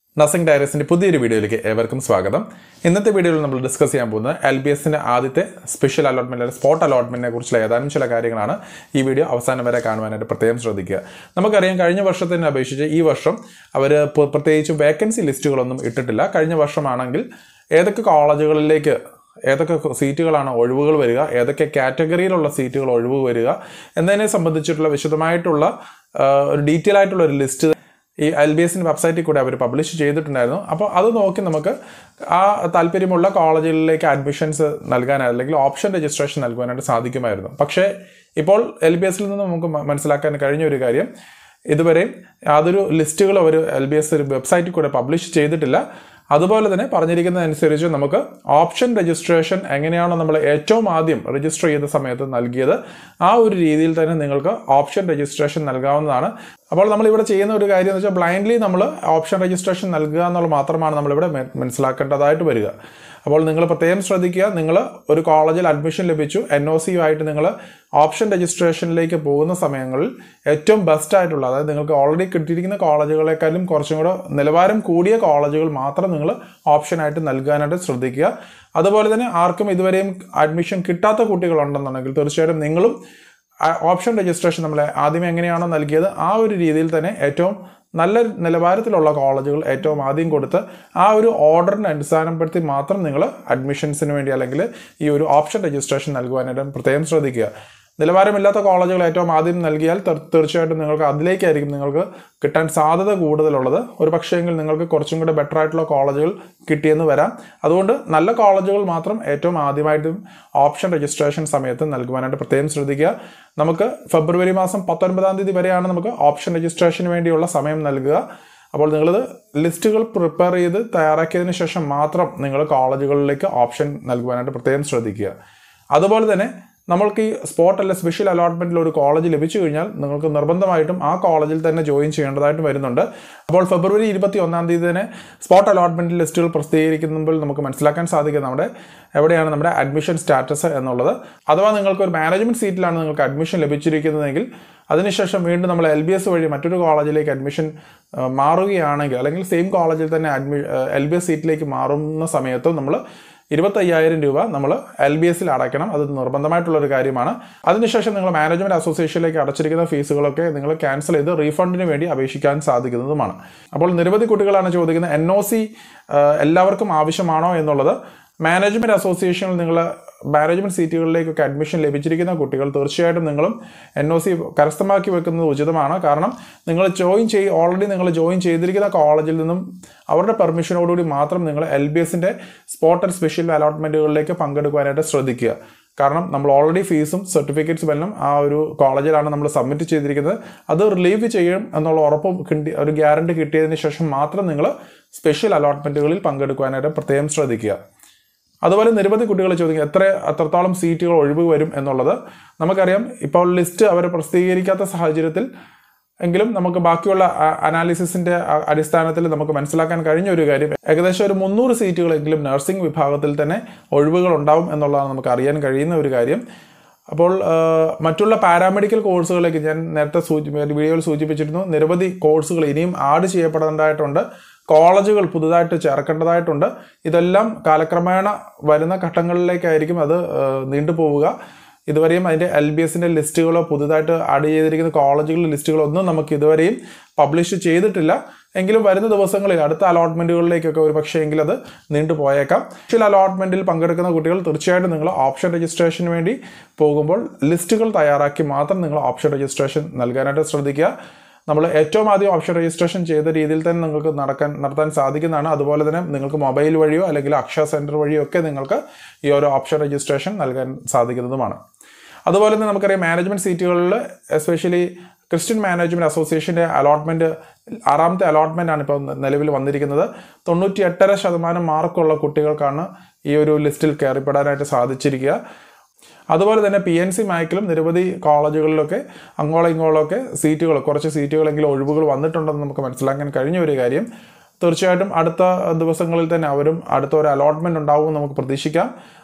നസിംഗ് ഡയറീസിൻ്റെ പുതിയൊരു വീഡിയോയിലേക്ക് ഏവർക്കും സ്വാഗതം ഇന്നത്തെ വീഡിയോയിൽ നമ്മൾ ഡിസ്കസ് ചെയ്യാൻ പോകുന്നത് എൽ ബി എസിൻ്റെ ആദ്യത്തെ സ്പെഷ്യൽ അലോട്ട്മെൻറ്റ് അല്ലെങ്കിൽ സ്പോട്ട് അലോട്ട്മെൻറ്റിനെ കുറിച്ചുള്ള ഏതാനും ചില കാര്യങ്ങളാണ് ഈ വീഡിയോ അവസാനം വരെ കാണുവാനായിട്ട് പ്രത്യേകം ശ്രദ്ധിക്കുക നമുക്കറിയാം കഴിഞ്ഞ വർഷത്തിനെ അപേക്ഷിച്ച് ഈ വർഷം അവർ പ്രത്യേകിച്ചും വേക്കൻസി ലിസ്റ്റുകളൊന്നും ഇട്ടിട്ടില്ല കഴിഞ്ഞ വർഷമാണെങ്കിൽ ഏതൊക്കെ കോളേജുകളിലേക്ക് ഏതൊക്കെ സീറ്റുകളാണ് ഒഴിവുകൾ വരിക ഏതൊക്കെ കാറ്റഗറിയിലുള്ള സീറ്റുകൾ ഒഴിവ് വരിക എന്നതിനെ സംബന്ധിച്ചിട്ടുള്ള വിശദമായിട്ടുള്ള ആ, ഒരു ഡീറ്റെയിൽ ആയിട്ടുള്ള ഒരു ലിസ്റ്റ് ഈ എൽ ബി എസിൻ്റെ വെബ്സൈറ്റിൽ കൂടെ അവർ പബ്ലിഷ് ചെയ്തിട്ടുണ്ടായിരുന്നു അപ്പോൾ അത് നോക്കി നമുക്ക് ആ താല്പര്യമുള്ള കോളേജുകളിലേക്ക് അഡ്മിഷൻസ് നൽകാൻ അല്ലെങ്കിൽ ഓപ്ഷൻ രജിസ്ട്രേഷൻ നൽകുവാനായിട്ട് സാധിക്കുമായിരുന്നു പക്ഷേ ഇപ്പോൾ എൽ ബി എസിൽ നിന്ന് നമുക്ക് മ- മനസ്സിലാക്കാൻ കഴിഞ്ഞ ഒരു കാര്യം ഇതുവരെയും യാതൊരു ലിസ്റ്റുകൾ അവർ എൽ ബി എസ് വെബ്സൈറ്റിൽ കൂടെ പബ്ലിഷ് ചെയ്തിട്ടില്ല അതുപോലെ തന്നെ പറഞ്ഞിരിക്കുന്നതനുസരിച്ച് നമുക്ക് ഓപ്ഷൻ രജിസ്ട്രേഷൻ എങ്ങനെയാണോ നമ്മൾ ഏറ്റവും ആദ്യം രജിസ്റ്റർ ചെയ്ത സമയത്ത് നൽകിയത് ആ ഒരു രീതിയിൽ തന്നെ നിങ്ങൾക്ക് ഓപ്ഷൻ രജിസ്ട്രേഷൻ നൽകാവുന്നതാണ് അപ്പോൾ നമ്മൾ ഇവിടെ ചെയ്യുന്ന ഒരു കാര്യം എന്ന് വെച്ചാൽ ബ്ലൈൻഡ്ലി നമ്മൾ ഓപ്ഷൻ രജിസ്ട്രേഷൻ നൽകുക എന്നുള്ളത് മാത്രമാണ് നമ്മളിവിടെ മെ- മനസ്സിലാക്കേണ്ടതായിട്ട് വരിക അപ്പോൾ നിങ്ങൾ പ്രത്യേകം ശ്രദ്ധിക്കുക നിങ്ങൾ ഒരു കോളേജിൽ അഡ്മിഷൻ ലഭിച്ചു എൻ ഒ സി ആയിട്ട് നിങ്ങൾ ഓപ്ഷൻ രജിസ്ട്രേഷനിലേക്ക് പോകുന്ന സമയങ്ങളിൽ ഏറ്റവും ബെസ്റ്റ് ആയിട്ടുള്ള അതായത് നിങ്ങൾക്ക് ഓൾറെഡി കിട്ടിയിരിക്കുന്ന കോളേജുകളെക്കാളും കുറച്ചും കൂടെ നിലവാരം കൂടിയ കോളേജുകൾ മാത്രം നിങ്ങൾ ഓപ്ഷനായിട്ട് നൽകാനായിട്ട് ശ്രദ്ധിക്കുക അതുപോലെ തന്നെ ആർക്കും ഇതുവരെയും അഡ്മിഷൻ കിട്ടാത്ത കുട്ടികളുണ്ടെന്നുണ്ടെങ്കിൽ തീർച്ചയായിട്ടും നിങ്ങളും ആ ഓപ്ഷൻ രജിസ്ട്രേഷൻ നമ്മൾ ആദ്യം എങ്ങനെയാണോ നൽകിയത് ആ ഒരു രീതിയിൽ തന്നെ ഏറ്റവും നല്ല നിലവാരത്തിലുള്ള കോളേജുകൾ ഏറ്റവും ആദ്യം കൊടുത്ത് ആ ഒരു ഓർഡറിനെ അടിസ്ഥാനപ്പെടുത്തി മാത്രം നിങ്ങൾ അഡ്മിഷൻസിന് വേണ്ടി അല്ലെങ്കിൽ ഈ ഒരു ഓപ്ഷൻ രജിസ്ട്രേഷൻ നൽകുവാനായിട്ട് പ്രത്യേകം ശ്രദ്ധിക്കുക നിലവാരമില്ലാത്ത കോളേജുകൾ ഏറ്റവും ആദ്യം നൽകിയാൽ തീർ- തീർച്ചയായിട്ടും നിങ്ങൾക്ക് അതിലേക്കായിരിക്കും നിങ്ങൾക്ക് കിട്ടാൻ സാധ്യത കൂടുതലുള്ളത് ഒരു പക്ഷേങ്കിൽ നിങ്ങൾക്ക് കുറച്ചും കൂടെ ബെറ്റർ ആയിട്ടുള്ള കോളേജുകൾ കിട്ടിയെന്ന് വരാം അതുകൊണ്ട് നല്ല കോളേജുകൾ മാത്രം ഏറ്റവും ആദ്യമായിട്ടും ഓപ്ഷൻ രജിസ്ട്രേഷൻ സമയത്ത് നൽകുവാനായിട്ട് പ്രത്യേകം ശ്രദ്ധിക്കുക നമുക്ക് ഫെബ്രുവരി മാസം പത്തൊൻപതാം തീയതി വരെയാണ് നമുക്ക് ഓപ്ഷൻ രജിസ്ട്രേഷന് വേണ്ടിയുള്ള സമയം നൽകുക അപ്പോൾ നിങ്ങളിത് ലിസ്റ്റുകൾ പ്രിപ്പയർ ചെയ്ത് തയ്യാറാക്കിയതിന് ശേഷം മാത്രം നിങ്ങൾ കോളേജുകളിലേക്ക് ഓപ്ഷൻ നൽകുവാനായിട്ട് പ്രത്യേകം ശ്രദ്ധിക്കുക അതുപോലെ തന്നെ നമ്മൾക്ക് ഈ സ്പോട്ട് അല്ല സ്പെഷ്യൽ അലോട്ട്മെന്റിൽ ഒരു കോളേജ് ലഭിച്ചു കഴിഞ്ഞാൽ നിങ്ങൾക്ക് നിർബന്ധമായിട്ടും ആ കോളേജിൽ തന്നെ ജോയിൻ ചെയ്യേണ്ടതായിട്ട് വരുന്നുണ്ട് അപ്പോൾ ഫെബ്രുവരി ഇരുപത്തി ഒന്നാം തീയതി തന്നെ സ്പോട്ട് അലോട്ട്മെന്റ് ലിസ്റ്റുകൾ പ്രസിദ്ധീകരിക്കുമ്പോൾ നമുക്ക് മനസ്സിലാക്കാൻ സാധിക്കും നമ്മുടെ എവിടെയാണ് നമ്മുടെ അഡ്മിഷൻ സ്റ്റാറ്റസ് എന്നുള്ളത് അഥവാ നിങ്ങൾക്ക് ഒരു മാനേജ്മെന്റ് സീറ്റിലാണ് നിങ്ങൾക്ക് അഡ്മിഷൻ ലഭിച്ചിരിക്കുന്നതെങ്കിൽ അതിനുശേഷം വീണ്ടും നമ്മൾ എൽ ബി എസ് വഴി മറ്റൊരു കോളേജിലേക്ക് അഡ്മിഷൻ ആ, മാറുകയാണെങ്കിൽ അല്ലെങ്കിൽ സെയിം കോളേജിൽ തന്നെ അഡ്മി എൽ ബി എസ് സീറ്റിലേക്ക് മാറുന്ന സമയത്തും നമ്മൾ ഇരുപത്തയ്യായിരം രൂപ നമ്മൾ എൽ ബി എസിൽ അടയ്ക്കണം അത് നിർബന്ധമായിട്ടുള്ള ഒരു കാര്യമാണ് അതിനുശേഷം നിങ്ങൾ മാനേജ്മെന്റ് അസോസിയേഷനിലേക്ക് അടച്ചിരിക്കുന്ന ഫീസുകളൊക്കെ നിങ്ങൾ ക്യാൻസൽ ചെയ്ത് റീഫണ്ടിന് വേണ്ടി അപേക്ഷിക്കാൻ സാധിക്കുന്നതുമാണ് അപ്പോൾ നിരവധി കുട്ടികളാണ് ചോദിക്കുന്നത് എൻ ഒ സി എല്ലാവർക്കും ആവശ്യമാണോ എന്നുള്ളത് മാനേജ്മെന്റ് അസോസിയേഷനിൽ നിങ്ങൾ മാനേജ്മെന്റ് സീറ്റുകളിലേക്കൊക്കെ അഡ്മിഷൻ ലഭിച്ചിരിക്കുന്ന കുട്ടികൾ തീർച്ചയായിട്ടും നിങ്ങളും എൻ ഒ സി കരസ്ഥമാക്കി വെക്കുന്നത് ഉചിതമാണ് കാരണം നിങ്ങൾ ജോയിൻ ചെയ് ഓൾറെഡി നിങ്ങൾ ജോയിൻ ചെയ്തിരിക്കുന്ന കോളേജിൽ നിന്നും അവരുടെ പെർമിഷനോടുകൂടി മാത്രം നിങ്ങൾ എൽ ബി എസിൻ്റെ സ്പോട്ട് ആൻഡ് സ്പെഷ്യൽ അലോട്ട്മെൻറ്റുകളിലേക്ക് പങ്കെടുക്കുവാനായിട്ട് ശ്രദ്ധിക്കുക കാരണം നമ്മൾ ഓൾറെഡി ഫീസും സർട്ടിഫിക്കറ്റ്സും എല്ലാം ആ ഒരു കോളേജിലാണ് നമ്മൾ സബ്മിറ്റ് ചെയ്തിരിക്കുന്നത് അത് റിലീവ് ചെയ്യും എന്നുള്ള ഉറപ്പും കിട്ടി ഒരു ഗ്യാരണ്ടി കിട്ടിയതിന് ശേഷം മാത്രം നിങ്ങൾ സ്പെഷ്യൽ അലോട്ട്മെൻറ്റുകളിൽ പങ്കെടുക്കുവാനായിട്ട് പ്രത്യേകം ശ്രദ്ധിക്കുക അതുപോലെ നിരവധി കുട്ടികൾ ചോദിക്കും എത്ര എത്രത്തോളം സീറ്റുകൾ ഒഴിവ് വരും എന്നുള്ളത് നമുക്കറിയാം ഇപ്പോൾ ലിസ്റ്റ് അവർ പ്രസിദ്ധീകരിക്കാത്ത സാഹചര്യത്തിൽ എങ്കിലും നമുക്ക് ബാക്കിയുള്ള അനാലിസിസിന്റെ അടിസ്ഥാനത്തിൽ നമുക്ക് മനസ്സിലാക്കാൻ കഴിഞ്ഞ ഒരു കാര്യം ഏകദേശം ഒരു മുന്നൂറ് സീറ്റുകളെങ്കിലും നഴ്സിംഗ് വിഭാഗത്തിൽ തന്നെ ഒഴിവുകൾ ഉണ്ടാവും എന്നുള്ളതാണ് നമുക്ക് അറിയാൻ കഴിയുന്ന ഒരു കാര്യം അപ്പോൾ ആ, മറ്റുള്ള പാരാമെഡിക്കൽ കോഴ്സുകളിലേക്ക് ഞാൻ നേരത്തെ സൂചി വീഡിയോയിൽ സൂചിപ്പിച്ചിരുന്നു നിരവധി കോഴ്സുകൾ ഇനിയും ആഡ് ചെയ്യപ്പെടേണ്ടതായിട്ടുണ്ട് കോളേജുകൾ പുതുതായിട്ട് ചേർക്കേണ്ടതായിട്ടുണ്ട് ഇതെല്ലാം കാലക്രമേണ വരുന്ന ഘട്ടങ്ങളിലേക്കായിരിക്കും അത് ആ, നീണ്ടുപോവുക ഇതുവരെയും അതിൻ്റെ എൽ ബി എസിൻ്റെ ലിസ്റ്റുകളോ പുതുതായിട്ട് ആഡ് ചെയ്തിരിക്കുന്ന കോളേജുകളുടെ ലിസ്റ്റുകളോ ഒന്നും നമുക്ക് ഇതുവരെയും പബ്ലിഷ് ചെയ്തിട്ടില്ല എങ്കിലും വരുന്ന ദിവസങ്ങളിൽ അടുത്ത അലോട്ട്മെൻറ്റുകളിലേക്കൊക്കെ ഒരു പക്ഷേ എങ്കിൽ അത് നീണ്ടു പോയേക്കാം ചില അലോട്ട്മെൻറ്റിൽ പങ്കെടുക്കുന്ന കുട്ടികൾ തീർച്ചയായിട്ടും നിങ്ങൾ ഓപ്ഷൻ രജിസ്ട്രേഷന് വേണ്ടി പോകുമ്പോൾ ലിസ്റ്റുകൾ തയ്യാറാക്കി മാത്രം നിങ്ങൾ ഓപ്ഷൻ രജിസ്ട്രേഷൻ നൽകാനായിട്ട് ശ്രദ്ധിക്കുക നമ്മൾ ഏറ്റവും ആദ്യം ഓപ്ഷൻ രജിസ്ട്രേഷൻ ചെയ്ത രീതിയിൽ തന്നെ നിങ്ങൾക്ക് നടക്കാൻ നടത്താൻ സാധിക്കുന്നതാണ് അതുപോലെ തന്നെ നിങ്ങൾക്ക് മൊബൈൽ വഴിയോ അല്ലെങ്കിൽ അക്ഷയ സെൻറ്റർ വഴിയോ ഒക്കെ നിങ്ങൾക്ക് ഈ ഒരു ഓപ്ഷൻ രജിസ്ട്രേഷൻ നൽകാൻ സാധിക്കുന്നതുമാണ് അതുപോലെ തന്നെ നമുക്കറിയാം മാനേജ്മെൻറ്റ് സീറ്റുകളിൽ എസ്പെഷ്യലി ക്രിസ്ത്യൻ മാനേജ്മെൻറ്റ് അസോസിയേഷൻ്റെ അലോട്ട്മെൻറ്റ് ആറാമത്തെ അലോട്ട്മെൻ്റ് ആണ് ഇപ്പോൾ നിലവിൽ വന്നിരിക്കുന്നത് തൊണ്ണൂറ്റി എട്ടര ശതമാനം മാർക്കുള്ള കുട്ടികൾക്കാണ് ഈ ഒരു ലിസ്റ്റിൽ കയറിപ്പെടാനായിട്ട് സാധിച്ചിരിക്കുക അതുപോലെ തന്നെ പി എൻ സി മാക്കിലും നിരവധി കോളേജുകളിലൊക്കെ അങ്ങോളം ഇങ്ങോളമൊക്കെ സീറ്റുകൾ കുറച്ച് സീറ്റുകളെങ്കിലും ഒഴിവുകൾ വന്നിട്ടുണ്ടെന്ന് നമുക്ക് മനസ്സിലാക്കാൻ കഴിഞ്ഞ ഒരു കാര്യം തീർച്ചയായിട്ടും അടുത്ത ദിവസങ്ങളിൽ തന്നെ അവരും അടുത്ത ഒരു അലോട്ട്മെന്റ് ഉണ്ടാവും നമുക്ക് പ്രതീക്ഷിക്കാം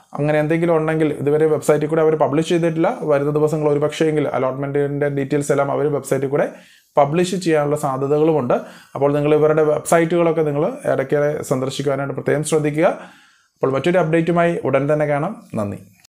അങ്ങനെ എന്തെങ്കിലും ഉണ്ടെങ്കിൽ ഇതുവരെ വെബ്സൈറ്റിൽ കൂടെ അവർ പബ്ലിഷ് ചെയ്തിട്ടില്ല വരുന്ന ദിവസങ്ങൾ ഒരു പക്ഷേങ്കിൽ അലോട്ട്മെൻറ്റിൻ്റെ ഡീറ്റെയിൽസ് എല്ലാം അവർ വെബ്സൈറ്റിൽ കൂടെ പബ്ലിഷ് ചെയ്യാനുള്ള സാധ്യതകളുമുണ്ട് അപ്പോൾ നിങ്ങൾ ഇവരുടെ വെബ്സൈറ്റുകളൊക്കെ നിങ്ങൾ ഇടയ്ക്കിടെ സന്ദർശിക്കുവാനായിട്ട് പ്രത്യേകം ശ്രദ്ധിക്കുക അപ്പോൾ മറ്റൊരു അപ്ഡേറ്റുമായി ഉടൻ തന്നെ കാണാം നന്ദി